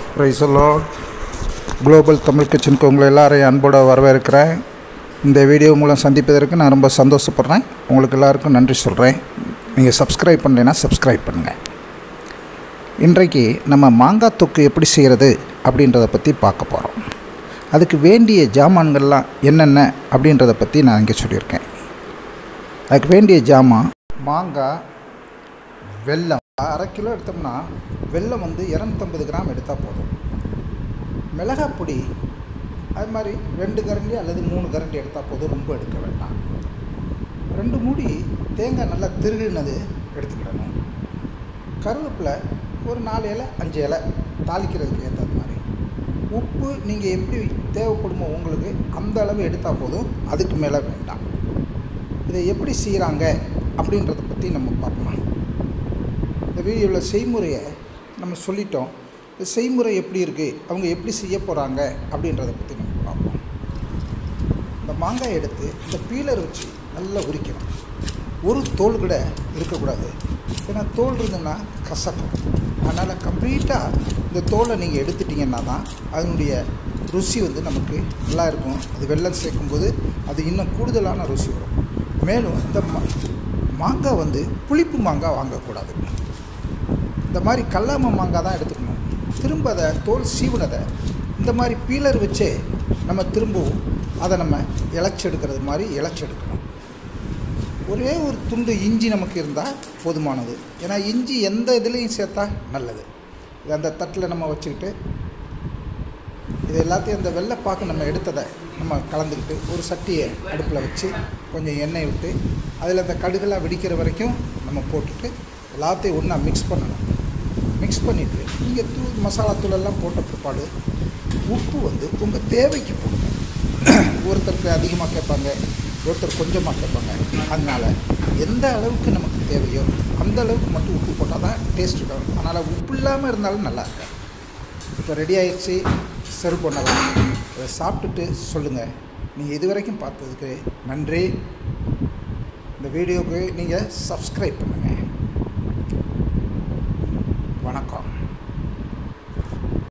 ரைசலோ global Tamil கிச்சனுக்கு உங்களை எல்லாரையும் அன்போடு வரவேற்கிறேன் இந்த வீடியோ மூலம் சந்திப்பதற்கு நான் ரொம்ப சந்தோஷப்படுறேன் உங்களுக்கு எல்லாருக்கும் நன்றி சொல்கிறேன் நீங்கள் சப்ஸ்கிரைப் பண்ணலைன்னா சப்ஸ்கிரைப் பண்ணுங்கள் இன்றைக்கு நம்ம மாங்காய் தொக்கு எப்படி செய்கிறது அப்படின்றத பற்றி பார்க்க போகிறோம் அதுக்கு வேண்டிய ஜாமான்கள்லாம் என்னென்ன அப்படின்றத பற்றி நான் இங்கே சொல்லியிருக்கேன் அதுக்கு வேண்டிய ஜாமான் மாங்காய் வெல்லம் அரை கிலோ எடுத்தோம்னா வெல்லம் வந்து இரநூத்தம்பது கிராம் எடுத்தால் போதும் மிளகாய் பொடி அது மாதிரி ரெண்டு கரண்டி அல்லது மூணு கரண்டி எடுத்தால் போதும் ரொம்ப எடுக்க வேண்டாம் ரெண்டு மூடி தேங்காய் நல்லா திருகினது எடுத்துக்கிடணும் கருவேப்பிலை ஒரு நாலு இலை அஞ்சு இலை தாளிக்கிறதுக்கு ஏற்ற மாதிரி உப்பு நீங்கள் எப்படி தேவைப்படுமோ உங்களுக்கு அந்த அளவு எடுத்தால் போதும் அதுக்கு மேலே வேண்டாம் இதை எப்படி செய்கிறாங்க அப்படின்றத பற்றி நம்ம பார்க்கலாம் இந்த வீடியோவில் செய்முறையை நம்ம சொல்லிட்டோம் இந்த செய்முறை எப்படி இருக்குது அவங்க எப்படி செய்ய போகிறாங்க அப்படின்றத பற்றி நம்ம பார்ப்போம் இந்த மாங்காய் எடுத்து இந்த பீலர் வச்சு நல்லா உரிக்கணும் ஒரு தோல் கூட இருக்கக்கூடாது ஏன்னா தோல் இருந்ததுன்னா கசக்கும் அதனால் கம்ப்ளீட்டாக இந்த தோலை நீங்கள் எடுத்துட்டிங்கன்னா தான் அதனுடைய ருசி வந்து நமக்கு நல்லா இருக்கும் அது வெள்ளம் சேர்க்கும்போது அது இன்னும் கூடுதலான ருசி வரும் மேலும் இந்த மா மாங்காய் வந்து புளிப்பு மாங்காய் வாங்கக்கூடாது இந்த மாதிரி கல்லாம மாங்காய் தான் எடுத்துக்கணும் திரும்ப அதை தோல் சீவுனதை இந்த மாதிரி பீலர் வச்சே நம்ம திரும்பவும் அதை நம்ம இழைச்செடுக்கிறது மாதிரி இழைச்செடுக்கணும் ஒரே ஒரு துண்டு இஞ்சி நமக்கு இருந்தால் போதுமானது ஏன்னா இஞ்சி எந்த இதுலேயும் சேர்த்தா நல்லது இது அந்த தட்டில் நம்ம வச்சுக்கிட்டு இது எல்லாத்தையும் அந்த வெள்ளைப்பாக்கு நம்ம எடுத்ததை நம்ம கலந்துக்கிட்டு ஒரு சட்டியை அடுப்பில் வச்சு கொஞ்சம் எண்ணெய் விட்டு அதில் அந்த கடுகெல்லாம் வெடிக்கிற வரைக்கும் நம்ம போட்டுட்டு எல்லாத்தையும் ஒன்றா மிக்ஸ் பண்ணணும் மிக்ஸ் பண்ணிவிட்டு நீங்கள் தூள் மசாலா தூளெல்லாம் போட்ட பிற்பாடு உப்பு வந்து உங்கள் தேவைக்கு போடுங்க ஒருத்தருக்கு அதிகமாக கேட்பாங்க ஒருத்தர் கொஞ்சமாக கேட்பாங்க அதனால் எந்த அளவுக்கு நமக்கு தேவையோ அந்த அளவுக்கு மட்டும் உப்பு போட்டால் தான் டேஸ்ட் இருக்கும் அதனால் உப்பு இல்லாமல் இருந்தாலும் நல்லா இருக்கும் இப்போ ரெடி ஆயிடுச்சு சர்வ் பண்ணலாம் அதை சாப்பிட்டுட்டு சொல்லுங்கள் நீங்கள் இது வரைக்கும் பார்த்ததுக்கு நன்றி இந்த வீடியோவுக்கு நீங்கள் சப்ஸ்கிரைப் பண்ணுங்கள் வணக்கம்